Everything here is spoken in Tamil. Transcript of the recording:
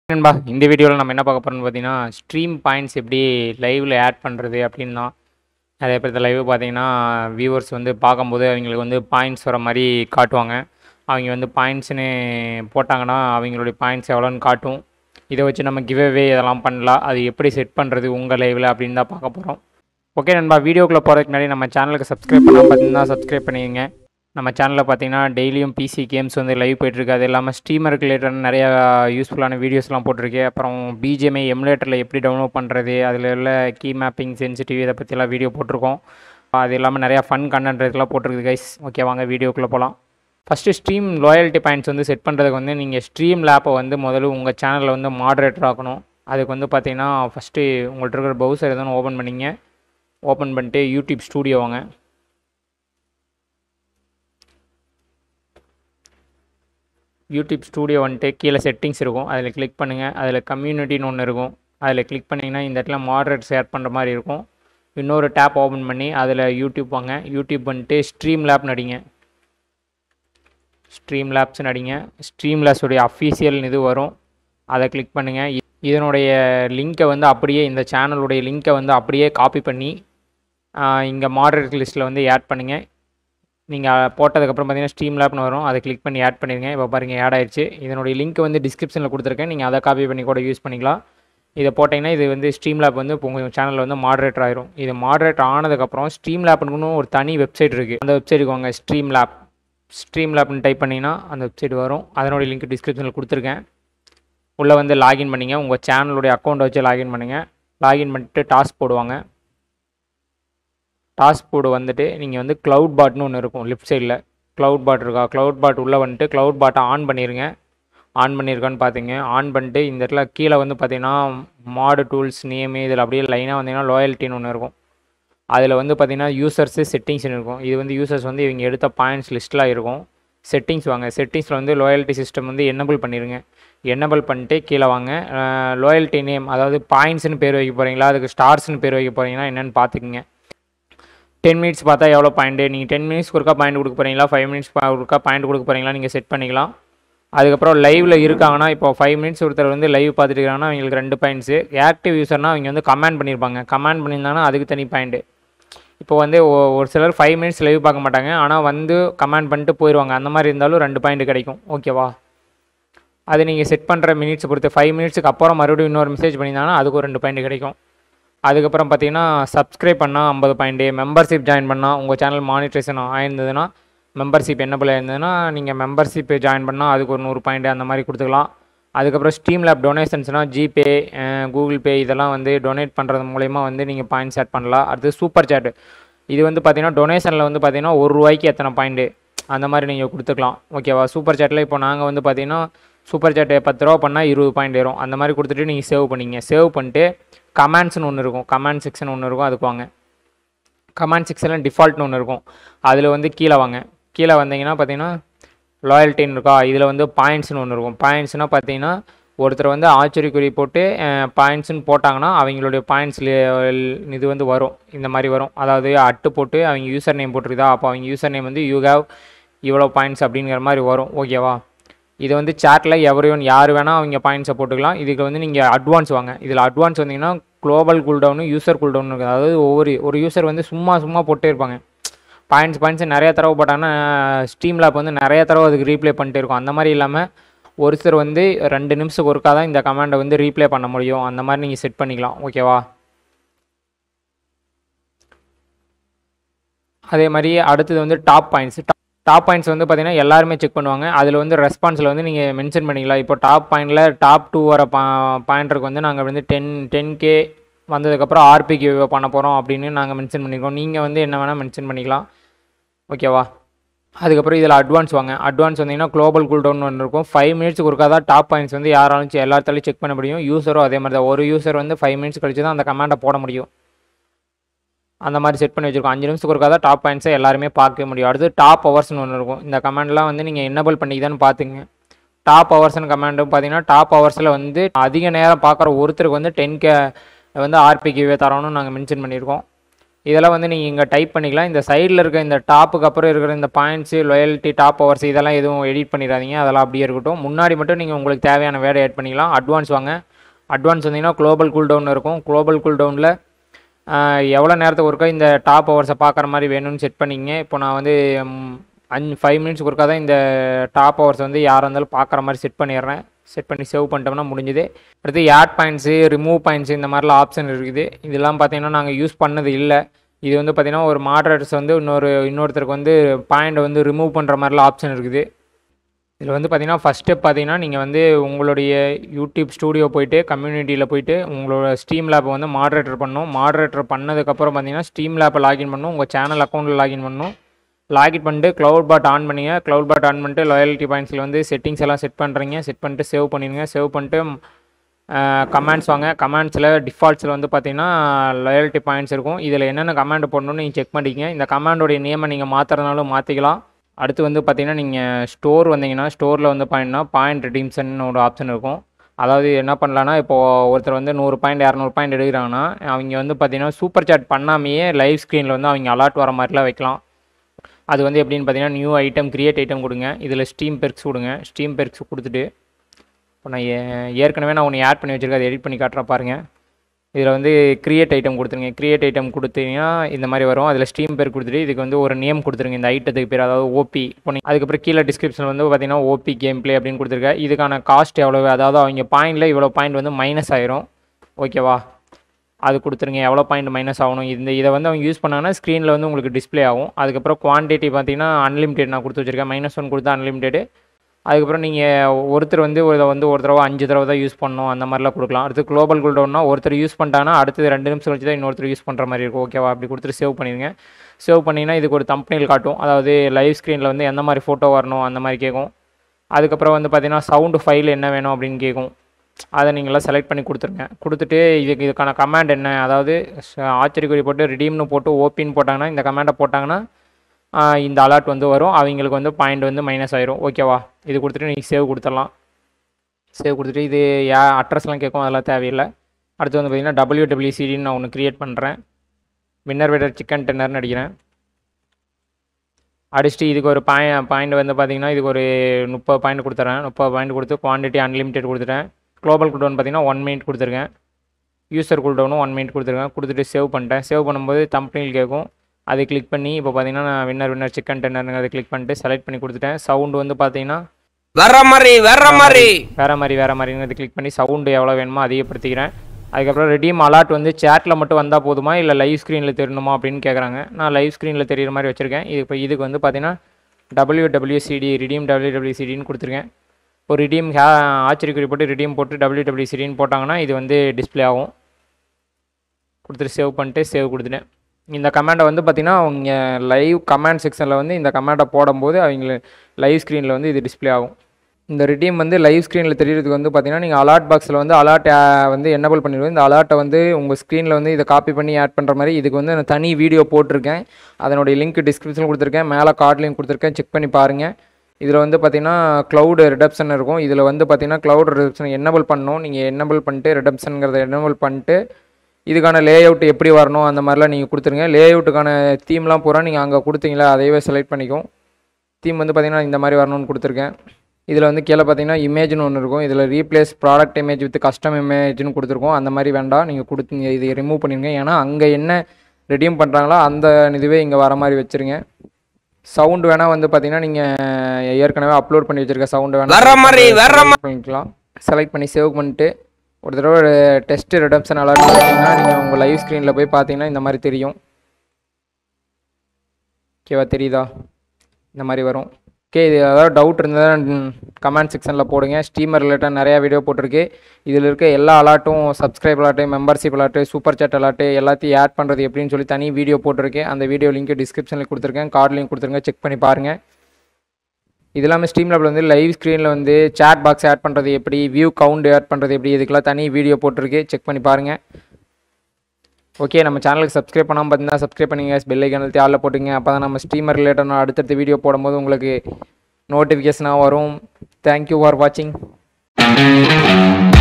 நண்பா இந்த வீடியோவில் நம்ம என்ன பார்க்க போகிறோம்னு பார்த்தீங்கன்னா ஸ்ட்ரீம் பாயிண்ட்ஸ் எப்படி லைவில் ஆட் பண்ணுறது அப்படின்னு தான் நிறைய பேர் லைவ் பார்த்தீங்கன்னா வியூவர்ஸ் வந்து பார்க்கும்போது அவங்களுக்கு வந்து பாயிண்ட்ஸ் வர மாதிரி காட்டுவாங்க அவங்க வந்து பாயிண்ட்ஸ்னு போட்டாங்கன்னா அவங்களுடைய பாயிண்ட்ஸ் எவ்வளோன்னு காட்டும் இதை வச்சு நம்ம கிவ்அவே இதெல்லாம் பண்ணலாம் அது எப்படி செட் பண்ணுறது உங்கள் லைவில் அப்படின்னு தான் பார்க்க போகிறோம் ஓகே நண்பா வீடியோக்குள்ளே போகிறதுக்கு முன்னாடி நம்ம சேனலுக்கு சப்ஸ்கிரைப் பண்ணால் பார்த்தீங்கன்னா சப்ஸ்கிரைப் பண்ணிடுங்க நம்ம சேனலில் பார்த்தீங்கன்னா டெய்லியும் பிசி கேம்ஸ் வந்து லைவ் போயிட்டுருக்கு அது இல்லாமல் ஸ்ட்ரீமர் ரிலேட்டட் நிறையா யூஸ்ஃபுல்லான வீடியோஸ்லாம் போட்டிருக்கேன் அப்புறம் பிஜிஎம்ஐ எமுலேட்டரில் எப்படி டவுன்லோட் பண்ணுறது அதில் உள்ள கீ மேப்பிங் சென்சிட்டிவ் இதை பற்றிலாம் வீடியோ போட்டிருக்கோம் அது இல்லாமல் நிறையா ஃபன் கண்டென்ட் இதெல்லாம் போட்டிருக்கு கைஸ் ஓகே வாங்க வீடியோக்குள்ளே போகலாம் ஃபஸ்ட்டு ஸ்ட்ரீம் லாயல்ட்டி பாயிண்ட்ஸ் வந்து செட் பண்ணுறதுக்கு வந்து நீங்கள் ஸ்ட்ரீம் லேப்பை வந்து முதல்ல உங்கள் சேனலில் வந்து மாடரேட்டர் ஆக்கணும் அதுக்கு வந்து பார்த்தீங்கன்னா ஃபஸ்ட்டு உங்கள்கிட்ட இருக்கிற ப்ரௌசர் எதுவும் ஓப்பன் பண்ணிங்க ஓப்பன் பண்ணிட்டு யூடியூப் ஸ்டூடியோ வாங்க யூடியூப் ஸ்டூடியோ வந்துட்டு கீழே செட்டிங்ஸ் இருக்கும் அதில் கிளிக் பண்ணுங்கள் அதில் கம்யூனிட்டின்னு ஒன்று இருக்கும் அதில் கிளிக் பண்ணிங்கன்னா இந்த இடத்துல மாடரேட் ஷேர் பண்ணுற மாதிரி இருக்கும் இன்னொரு டேப் ஓப்பன் பண்ணி அதில் யூடியூப் வாங்க யூடியூப் வந்துட்டு ஸ்ட்ரீம் லேப் நடிங்க ஸ்ட்ரீம் லேப்ஸ் நடிங்க ஸ்ட்ரீம் லேப்ஸுடைய அஃபீஷியல் இது வரும் அதை கிளிக் பண்ணுங்கள் இ- இதனுடைய லிங்க்கை வந்து அப்படியே இந்த சேனலுடைய லிங்க்கை வந்து அப்படியே காப்பி பண்ணி இங்கே மாடரேட் லிஸ்ட்டில் வந்து ஆட் பண்ணுங்கள் நீங்கள் போட்டதுக்கப்புறம் பார்த்தீங்கன்னா ஸ்ட்ரீம் லேப்னு வரும் அதை கிளிக் பண்ணி ஆட் பண்ணிடுங்க இப்போ பாருங்கள் ஆட் ஆயிடுச்சு இதனுடைய லிங்க் வந்து டிஸ்கிரிப்ஷனில் கொடுத்துருக்கேன் நீங்கள் அதை காப்பி பண்ணி கூட யூஸ் பண்ணிக்கலாம் இதை போட்டிங்கன்னா இது வந்து ஸ்ட்ரீம் லேப் வந்து இப்போ உங்கள் சேனலில் வந்து மாடரேட்டர் ஆயிரும் இது மாடரேட்டர் ஆனதுக்கப்புறம் ஸ்ட்ரீம் லேப்னு ஒரு தனி வெப்சைட் இருக்குது அந்த வெப்சைட்டுக்கு வாங்க ஸ்ட்ரீம் லேப் ஸ்ட்ரீம் லேப்னு டைப் பண்ணிங்கன்னா அந்த வெப்சைட் வரும் அதனுடைய லிங்க் டிஸ்கிரிப்ஷனில் கொடுத்துருக்கேன் உள்ளே வந்து லாகின் பண்ணிங்க உங்கள் சேனலுடைய அக்கௌண்ட்டை வச்சு லாகின் பண்ணுங்கள் லாகின் பண்ணிட்டு டாஸ்க் போடுவாங்க டாஸ்க் போர்டு வந்துட்டு நீங்கள் வந்து க்ளவுட் பாட்னு ஒன்று இருக்கும் லெஃப்ட் சைடில் க்ளவுட் பாட் இருக்கா க்ளவுட் பாட் உள்ளே வந்துட்டு க்ளவுட் பாட்டை ஆன் பண்ணிடுங்க ஆன் பண்ணியிருக்கான்னு பார்த்தீங்க ஆன் பண்ணிட்டு இந்த இடத்துல கீழே வந்து பார்த்தீங்கன்னா மாடு டூல்ஸ் நேமு இதில் அப்படியே லைனாக வந்தீங்கன்னா லாயல்ட்டின்னு ஒன்று இருக்கும் அதில் வந்து பார்த்தீங்கன்னா யூசர்ஸு செட்டிங்ஸ்னு இருக்கும் இது வந்து யூசர்ஸ் வந்து இவங்க எடுத்த பாயிண்ட்ஸ் லிஸ்ட்டில் இருக்கும் செட்டிங்ஸ் வாங்க செட்டிங்ஸில் வந்து லாயல்ட்டி சிஸ்டம் வந்து என்னபிள் பண்ணிடுங்க என்னபிள் பண்ணிட்டு கீழே வாங்க லாயல்ட்டி நேம் அதாவது பாயிண்ட்ஸ்னு பேர் வைக்க போகிறீங்களா அதுக்கு ஸ்டார்ஸ்னு பேர் வைக்க போகிறீங்கன்னா என்னென்னு பார்த்துக்குங்க டென் மினிட்ஸ் பார்த்தா எவ்வளோ பாயிண்ட்டு நீங்கள் டென் மினிட்ஸ்க்கு ஒருக்கா பாயிண்ட் கொடுக்க போகிறீங்களா ஃபைவ் மினிட்ஸ் ஒருக்கா பாயிண்ட் கொடுக்க போகிறீங்களா நீங்கள் செட் பண்ணிக்கலாம் அதுக்கப்புறம் லைவில் இருக்காங்கன்னா இப்போ ஃபைவ் மினிட்ஸ் ஒருத்தர் வந்து லைவ் பார்த்துட்டு இருக்காங்கன்னா அவங்களுக்கு ரெண்டு பாயிண்ட்ஸு ஆக்டிவ் யூசர்னா அவங்க வந்து கமெண்ட் பண்ணியிருப்பாங்க கமெண்ட் பண்ணியிருந்தாங்கன்னா அதுக்கு தனி பாயிண்ட்டு இப்போ வந்து ஒ- ஒரு சிலர் ஃபைவ் மினிட்ஸ் லைவ் பார்க்க மாட்டாங்க ஆனால் வந்து கமெண்ட் பண்ணிட்டு போயிடுவாங்க அந்த மாதிரி இருந்தாலும் ரெண்டு பாயிண்ட் கிடைக்கும் ஓகேவா அது நீங்கள் செட் பண்ணுற மினிட்ஸ் பொறுத்து ஃபைவ் மினிட்ஸுக்கு அப்புறம் மறுபடியும் இன்னொரு மெசேஜ் பண்ணியிருந்தாங்கன்னா அதுக்கு ஒரு ரெண்டு பாயிண்ட் கிடைக்கும் அதுக்கப்புறம் பார்த்தீங்கன்னா சப்ஸ்கிரைப் பண்ணால் ஐம்பது பாயிண்ட்டு மெம்பர்ஷிப் ஜாயின் பண்ணால் உங்கள் சேனல் மானிட்ரேஷன் ஆயிருந்ததுன்னா மெம்பர்ஷிப் என்ன போல இருந்ததுன்னா நீங்கள் மெம்பர்ஷிப் ஜாயின் பண்ணால் அதுக்கு ஒரு நூறு பாயிண்ட் அந்த மாதிரி கொடுத்துக்கலாம் அதுக்கப்புறம் ஸ்ட்ரீம் லேப் டொனேஷன்ஸ்னால் ஜிபே கூகுள் பே இதெல்லாம் வந்து டொனேட் பண்ணுறது மூலயமா வந்து நீங்கள் பாயிண்ட்ஸ் ஆட் பண்ணலாம் அடுத்து சூப்பர் சேட் இது வந்து பார்த்தீங்கன்னா டொனேஷனில் வந்து பார்த்தீங்கன்னா ஒரு ரூபாய்க்கு எத்தனை பாயிண்ட்டு அந்த மாதிரி நீங்கள் கொடுத்துக்கலாம் ஓகேவா சூப்பர் சேட்டில் இப்போ நாங்கள் வந்து பார்த்தீங்கன்னா சூப்பர் சேட்டு பத்து ரூபா பண்ணால் இருபது பாயிண்ட் ஏறும் அந்த மாதிரி கொடுத்துட்டு நீங்கள் சேவ் பண்ணிங்க சேவ் பண்ணிட்டு கமெண்ட்ஸ்னு ஒன்று இருக்கும் கமெண்ட் செக்ஷன் ஒன்று இருக்கும் அதுக்கு வாங்க கமெண்ட் செக்ஷனில் டிஃபால்ட்னு ஒன்று இருக்கும் அதில் வந்து கீழே வாங்க கீழே வந்தீங்கன்னா பார்த்தீங்கன்னா லாயல்ட்டின்னு இருக்கா இதில் வந்து பாயிண்ட்ஸ்னு ஒன்று இருக்கும் பாயிண்ட்ஸ்னால் பார்த்தீங்கன்னா ஒருத்தர் வந்து ஆச்சரியக்குறி போட்டு பாயிண்ட்ஸ்னு போட்டாங்கன்னா அவங்களுடைய பாயிண்ட்ஸ் இது வந்து வரும் இந்த மாதிரி வரும் அதாவது அட்டு போட்டு அவங்க யூசர் நேம் போட்டிருக்குதா அப்போ அவங்க யூசர் நேம் வந்து யூ ஹேவ் இவ்வளோ பாயிண்ட்ஸ் அப்படிங்கிற மாதிரி வரும் ஓகேவா இது வந்து சேட்டில் எவரி யார் வேணால் அவங்க பாயிண்ட்ஸை போட்டுக்கலாம் இதுக்கு வந்து நீங்கள் அட்வான்ஸ் வாங்க இதில் அட்வான்ஸ் வந்தீங்கன்னா குளோபல் கூல்டவுனு யூசர் கூல்டவுன் இருக்குது அதாவது ஒவ்வொரு ஒரு யூசர் வந்து சும்மா சும்மா போட்டே இருப்பாங்க பாயிண்ட்ஸ் பாயிண்ட்ஸ் நிறைய தடவை போட்டாங்கன்னா ஸ்டீம் லேப் வந்து நிறைய தடவை அதுக்கு ரீப்ளே பண்ணிட்டே இருக்கும் அந்த மாதிரி இல்லாமல் ஒருத்தர் வந்து ரெண்டு நிமிஷத்துக்கு ஒருக்கா தான் இந்த கமாண்டை வந்து ரீப்ளே பண்ண முடியும் அந்த மாதிரி நீங்கள் செட் பண்ணிக்கலாம் ஓகேவா அதே மாதிரி அடுத்தது வந்து டாப் பாயிண்ட்ஸ் டாப் பாயிண்ட்ஸ் வந்து பார்த்தீங்கன்னா எல்லாருமே செக் பண்ணுவாங்க அதில் வந்து ரெஸ்பான்ஸில் வந்து நீங்கள் மென்ஷன் பண்ணிக்கலாம் இப்போ டாப் பாயிண்டில் டாப் டூ வர பா பாயிண்டருக்கு வந்து நாங்கள் வந்து டென் டென் கே வந்ததுக்கப்புறம் ஆர்பிக்கு பண்ண போகிறோம் அப்படின்னு நாங்கள் மென்ஷன் பண்ணியிருக்கோம் நீங்கள் வந்து என்ன வேணால் மென்ஷன் பண்ணிக்கலாம் ஓகேவா அதுக்கப்புறம் இதில் அட்வான்ஸ் வாங்க அட்வான்ஸ் வந்தீங்கன்னா குளோபல் கூல்டவுன் ஒன்று இருக்கும் ஃபைவ் மினிட்ஸ்க்கு ஒருக்கா தான் டாப் பாயிண்ட்ஸ் வந்து யாராலும் செ- எல்லாத்தாலையும் செக் பண்ண முடியும் யூசரும் அதே மாதிரி தான் ஒரு யூசர் வந்து ஃபைவ் மினிட்ஸ் கழிச்சு தான் அந்த கமாண்டை போட முடியும் அந்த மாதிரி செட் பண்ணி வச்சிருக்கோம் அஞ்சு நிமிஷத்துக்கு ஒருக்கா தான் டாப் பாயிண்ட்ஸை எல்லாருமே பார்க்க முடியும் அடுத்து டாப் ஹவர்ஸ்னு ஒன்று இருக்கும் இந்த கமாண்ட்லாம் வந்து நீங்கள் என்னபிள் பண்ணிக்கிதான்னு பார்த்துங்க டாப் ஹவர்ஸ்னு கமாண்டும் பார்த்தீங்கன்னா டாப் ஹவர்ஸில் வந்து அதிக நேரம் பார்க்குற ஒருத்தருக்கு வந்து டென் கே வந்து ஆர்பிக்கு தரோன்னு நாங்கள் மென்ஷன் பண்ணியிருக்கோம் இதெல்லாம் வந்து நீங்கள் இங்கே டைப் பண்ணிக்கலாம் இந்த சைடில் இருக்க இந்த டாப்புக்கு அப்புறம் இருக்கிற இந்த பாயிண்ட்ஸு லொயல்ட்டி டாப் ஹவர்ஸ் இதெல்லாம் எதுவும் எடிட் பண்ணிடாதீங்க அதெல்லாம் அப்படியே இருக்கட்டும் முன்னாடி மட்டும் நீங்கள் உங்களுக்கு தேவையான வேர்டை ஆட் பண்ணிக்கலாம் அட்வான்ஸ் வாங்க அட்வான்ஸ் வந்தீங்கன்னா குளோபல் கூல் டவுன் இருக்கும் குளோபல் கூல் டவுனில் எவ்வளோ நேரத்துக்கு ஒருக்கா இந்த டாப் ஹவர்ஸை பார்க்குற மாதிரி வேணும்னு செட் பண்ணிங்க இப்போ நான் வந்து ம், அஞ்சு ஃபைவ் மினிட்ஸ்க்கு ஒருக்கா தான் இந்த டாப் ஹவர்ஸ் வந்து யாராக இருந்தாலும் பார்க்குற மாதிரி செட் பண்ணிடுறேன் செட் பண்ணி சேவ் பண்ணிட்டோம்னா முடிஞ்சுது அடுத்து ஆட் பாயிண்ட்ஸு ரிமூவ் பாயிண்ட்ஸு இந்த மாதிரிலாம் ஆப்ஷன் இருக்குது இதெல்லாம் பார்த்தீங்கன்னா நாங்கள் யூஸ் பண்ணது இல்லை இது வந்து பார்த்தீங்கன்னா ஒரு மாடரேட்டர்ஸ் வந்து இன்னொரு இன்னொருத்தருக்கு வந்து பாயிண்ட் வந்து ரிமூவ் பண்ணுற மாதிரிலாம் ஆப்ஷன் இருக்குது இதில் வந்து பார்த்தீங்கன்னா ஃபஸ்ட் ஸ்டெப் பார்த்தீங்கன்னா நீங்கள் வந்து உங்களுடைய யூடியூப் ஸ்டூடியோ போயிட்டு கம்யூனிட்டியில் போயிட்டு உங்களோட ஸ்டீம் லேப்பை வந்து மாடரேட்டர் பண்ணணும் மாடரேட்டர் பண்ணதுக்கப்புறம் பார்த்தீங்கன்னா ஸ்டீம் லேப்பை லாகின் பண்ணணும் உங்கள் சேனல் அக்கௌண்ட்டில் லாகின் பண்ணணும் லாகின் பண்ணிட்டு க்ளவுட் பாட் ஆன் பண்ணிங்க க்ளவுட் பாட் ஆன் பண்ணிட்டு லாயல்ட்டி பாயிண்ட்ஸில் வந்து செட்டிங்ஸ் எல்லாம் செட் பண்ணுறீங்க செட் பண்ணிட்டு சேவ் பண்ணிடுங்க சேவ் பண்ணிட்டு கமெண்ட்ஸ் வாங்க கமெண்ட்ஸில் டிஃபால்ட்ஸில் வந்து பார்த்தீங்கன்னா லாயல்ட்டி பாயிண்ட்ஸ் இருக்கும் இதில் என்னென்ன கமெண்ட் போடணும்னு நீங்கள் செக் பண்ணிக்கங்க இந்த கமாண்டோடைய நேமை நீங்கள் மாற்றுறதுனாலும் மாற்றிக்கலாம் அடுத்து வந்து பார்த்தீங்கன்னா நீங்கள் ஸ்டோர் வந்தீங்கன்னா ஸ்டோரில் வந்து பாயிண்ட்னா பாயிண்ட் ரிடீம்ஷன் ஒரு ஆப்ஷன் இருக்கும் அதாவது என்ன பண்ணலான்னா இப்போது ஒருத்தர் வந்து நூறு பாயிண்ட் இரநூறு பாயிண்ட் எடுக்கிறாங்கன்னா அவங்க வந்து பார்த்தீங்கன்னா சூப்பர் சாட் பண்ணாமையே லைவ் ஸ்க்ரீனில் வந்து அவங்க அலர்ட் வர மாதிரிலாம் வைக்கலாம் அது வந்து எப்படின்னு பார்த்தீங்கன்னா நியூ ஐட்டம் கிரியேட் ஐட்டம் கொடுங்க இதில் ஸ்டீம் பெர்க்ஸ் கொடுங்க ஸ்டீம் பெர்க்ஸ் கொடுத்துட்டு இப்போ நான் ஏ- ஏற்கனவே நான் ஒன்று ஆட் பண்ணி வச்சிருக்கேன் அதை எடிட் பண்ணி காட்டுறேன் பாருங்கள் இதில் வந்து கிரியேட் ஐட்டம் கொடுத்துருங்க கிரியேட் ஐட்டம் கொடுத்தீங்கன்னா இந்த மாதிரி வரும் அதில் ஸ்டீம் பேர் கொடுத்துட்டு இதுக்கு வந்து ஒரு நேம் கொடுத்துருங்க இந்த ஐட்டத்துக்கு பேர் அதாவது ஓபி இப்போ நீ அதுக்கப்புறம் கீழே டிஸ்கிரிப்ஷன் வந்து பார்த்தீங்கன்னா ஓபி கேம் ப்ளே அப்படின்னு கொடுத்துருக்கேன் இதுக்கான காஸ்ட் எவ்வளவு அதாவது அவங்க பாயிண்டில் இவ்வளோ பாயிண்ட் வந்து மைனஸ் ஆயிரும் ஓகேவா அது கொடுத்துருங்க எவ்வளோ பாயிண்ட் மைனஸ் ஆகணும் இந்த இதை வந்து அவங்க யூஸ் பண்ணாங்கன்னா ஸ்க்ரீனில் வந்து உங்களுக்கு டிஸ்ப்ளே ஆகும் அதுக்கப்புறம் குவான்டிட்டி பார்த்தீங்கன்னா அன்லிமிட்டெட் நான் கொடுத்து வச்சிருக்கேன் மைனஸ் ஒன் கொடுத்தா அன்லிமிட்டெடு அதுக்கப்புறம் நீங்கள் ஒருத்தர் வந்து ஒரு இதை வந்து ஒரு தடவை அஞ்சு தடவை தான் யூஸ் பண்ணணும் அந்த மாதிரிலாம் கொடுக்கலாம் அடுத்து குளோபல் குல்டவுன்னா ஒருத்தர் யூஸ் பண்ணிட்டாங்கன்னா அடுத்தது ரெண்டு நிமிஷம் கழிச்சு தான் இன்னொருத்தர் யூஸ் பண்ணுற மாதிரி இருக்கும் ஓகேவா அப்படி கொடுத்துட்டு சேவ் பண்ணிடுங்க சேவ் பண்ணிங்கன்னா இதுக்கு ஒரு தம்பனியில் காட்டும் அதாவது லைவ் ஸ்க்ரீனில் வந்து எந்த மாதிரி ஃபோட்டோ வரணும் அந்த மாதிரி கேட்கும் அதுக்கப்புறம் வந்து பார்த்தீங்கன்னா சவுண்டு ஃபைல் என்ன வேணும் அப்படின்னு கேட்கும் அதை நீங்களாம் செலக்ட் பண்ணி கொடுத்துருங்க கொடுத்துட்டு இதுக்கு இதுக்கான கமாண்ட் என்ன அதாவது ச- ஆச்சரியக்குறி போட்டு ரிடீம்னு போட்டு ஓபின்னு போட்டாங்கன்னா இந்த கமாண்டை போட்டாங்கன்னா ஆஹ், இந்த அலர்ட் வந்து வரும் அவங்களுக்கு வந்து பாயிண்ட் வந்து மைனஸ் ஆயிரும் ஓகேவா இது கொடுத்துட்டு நீங்கள் சேவ் கொடுத்துடலாம் சேவ் கொடுத்துட்டு இது யா அட்ரஸ்லாம் கேட்கும் அதெல்லாம் தேவையில்லை அடுத்து வந்து பார்த்தீங்கன்னா டபிள்யூடபிள்யூசிடின்னு நான் ஒன்று க்ரியேட் பண்ணுறேன் வின்னர் வெடர் சிக்கன் டென்னர்னு அடிக்கிறேன் அடிச்சுட்டு இதுக்கு ஒரு பாய் பாயிண்ட் வந்து பார்த்தீங்கன்னா இதுக்கு ஒரு முப்பது பாயிண்ட் கொடுத்துறேன் முப்பது பாயிண்ட் கொடுத்து குவான்டிட்டி அன்லிமிட்டெட் கொடுத்துட்டேன் குளோபல் கூல்டவுன் பார்த்தீங்கன்னா ஒன் மினிட் கொடுத்துருக்கேன் யூசர் கூல்டவுனும் ஒன் மினிட் கொடுத்துருக்கேன் கொடுத்துட்டு சேவ் பண்ணிட்டேன் சேவ் பண்ணும்போது தம்ப்னில் கேட்கும் அதை கிளிக் பண்ணி இப்போ பார்த்தீங்கன்னா நான் வின்னர் வின்னர் சிக்கன் டென்னருங்கிறத கிளிக் பண்ணிட்டு செலக்ட் பண்ணி கொடுத்துட்டேன் சவுண்டு வந்து பார்த்தீங்கன்னா வர்ற மாதிரி வர்ற மாதிரி வேறு மாதிரி வேறு மாதிரிங்கிறது கிளிக் பண்ணி சவுண்டு எவ்வளோ வேணுமோ அதிகப்படுத்திக்கிறேன் அதுக்கப்புறம் ரெடீம் அலாட் வந்து சேட்டில் மட்டும் வந்தால் போதுமா இல்லை லைவ் ஸ்க்ரீனில் தெரியணுமா அப்படின்னு கேட்குறாங்க நான் லைவ் ஸ்க்ரீனில் தெரியுற மாதிரி வச்சுருக்கேன் இது இப்போ இதுக்கு வந்து பார்த்தீங்கன்னா டபிள்யூடபிள்யூசிடி ரிடீம் டபிள்யூடபிள்யூசிடின்னு கொடுத்துருக்கேன் ஒரு ரிடீம் ஹே ஆச்சரியக்குறி போட்டு ரிடீம் போட்டு டபிள்யூடபிள்யூசிடின்னு போட்டாங்கன்னா இது வந்து டிஸ்ப்ளே ஆகும் கொடுத்துட்டு சேவ் பண்ணிட்டு சேவ் கொடுத்துட்டேன் இந்த கமெண்டை வந்து பார்த்தீங்கன்னா அவங்க லைவ் கமெண்ட் செக்ஷனில் வந்து இந்த கமெண்டை போடும்போது அவங்க லைவ் ஸ்க்ரீனில் வந்து இது டிஸ்ப்ளே ஆகும் இந்த ரிடீம் வந்து லைவ் ஸ்க்ரீனில் தெரியறதுக்கு வந்து பார்த்தீங்கன்னா நீங்கள் அலாட் பாக்ஸில் வந்து அலாட் வந்து என்னபிள் பண்ணிடுவோம் இந்த அலாட்டை வந்து உங்கள் ஸ்க்ரீனில் வந்து இதை காப்பி பண்ணி ஆட் பண்ணுற மாதிரி இதுக்கு வந்து நான் தனி வீடியோ போட்டிருக்கேன் அதனுடைய லிங்க் டிஸ்கிரிப்ஷனில் கொடுத்துருக்கேன் மேலே கார்ட் லிங்க் கொடுத்துருக்கேன் செக் பண்ணி பாருங்கள் இதில் வந்து பார்த்தீங்கன்னா க்ளவுட் ரிடப்ஷன் இருக்கும் இதில் வந்து பார்த்தீங்கன்னா க்ளவுட் ரிடப்ஷன் என்னபிள் பண்ணணும் நீங்கள் என்னபிள் பண்ணிட்டு ரிடப்ஷனுங்கிறத என்னபிள் பண்ணிட்டு இதுக்கான லே அவுட் எப்படி வரணும் அந்த மாதிரிலாம் நீங்கள் கொடுத்துருங்க லே அவுட்டுக்கான தீம்லாம் பூரா நீங்கள் அங்கே கொடுத்தீங்களா அதையவே செலக்ட் பண்ணிக்கும் தீம் வந்து பார்த்தீங்கன்னா இந்த மாதிரி வரணும்னு கொடுத்துருக்கேன் இதில் வந்து கீழே பார்த்தீங்கன்னா இமேஜ்னு ஒன்று இருக்கும் இதில் replace product image with custom இமேஜ்னு கொடுத்துருக்கோம் அந்த மாதிரி வேண்டாம் நீங்கள் கொடுத்து இதை ரிமூவ் பண்ணிருங்க ஏன்னா அங்கே என்ன ரெடியூம் பண்ணுறாங்களோ அந்த இதுவே இங்கே வர மாதிரி வச்சுருங்க சவுண்டு வேணால் வந்து பார்த்தீங்கன்னா நீங்கள் ஏற்கனவே அப்லோட் பண்ணி வச்சுருக்க சவுண்டு வேணால் வர்ற மாதிரி, வர்ற select பண்ணிக்கலாம் செலக்ட் பண்ணி சேவ் பண்ணிட்டு ஒரு தடவை டெஸ்ட் ரிடப்ஷன் அலர்ட் பார்த்தீங்கன்னா நீங்கள் உங்கள் லைவ் ஸ்க்ரீனில் போய் பார்த்தீங்கன்னா இந்த மாதிரி தெரியும் ஓகேவா தெரியுதா இந்த மாதிரி வரும் ஓகே இது ஏதாவது டவுட் இருந்தால் கமெண்ட் செக்ஷனில் போடுங்க ஸ்டீமர் ரிலேட்டட் நிறையா வீடியோ போட்டிருக்கு இதில் இருக்க எல்லா அலாட்டும் subscribe alert membership alert super chat alert எல்லாத்தையும் ஆட் பண்ணுறது எப்படின்னு சொல்லி தனி வீடியோ போட்டிருக்கேன் அந்த வீடியோ லிங்க் டிஸ்கிரிப்ஷனில் கொடுத்துருக்கேன் கார்டு லிங்க் கொடுத்துருங்க செக் பண்ணி பாருங்கள் இது இல்லாமல் ஸ்ட்ரீம் லேபில் வந்து லைவ் ஸ்க்ரீனில் வந்து சேட் பாக்ஸ் ஆட் பண்ணுறது எப்படி வியூ கவுண்ட் ஆட் பண்ணுறது எப்படி இதுக்கெல்லாம் தனி வீடியோ போட்டிருக்கு செக் பண்ணி பாருங்கள் ஓகே நம்ம சேனலுக்கு சப்ஸ்கிரைப் பண்ணாமல் பார்த்தீங்கன்னா சப்ஸ்கிரைப் பண்ணிங்க பெல் ஐக்கன் அழுத்தி ஆளில் போட்டுங்க அப்போ தான் நம்ம ஸ்டீமர் ரிலேட்டட் அடுத்தடுத்த வீடியோ போடும்போது உங்களுக்கு நோட்டிஃபிகேஷனாக வரும் தேங்க்யூ ஃபார் வாட்சிங்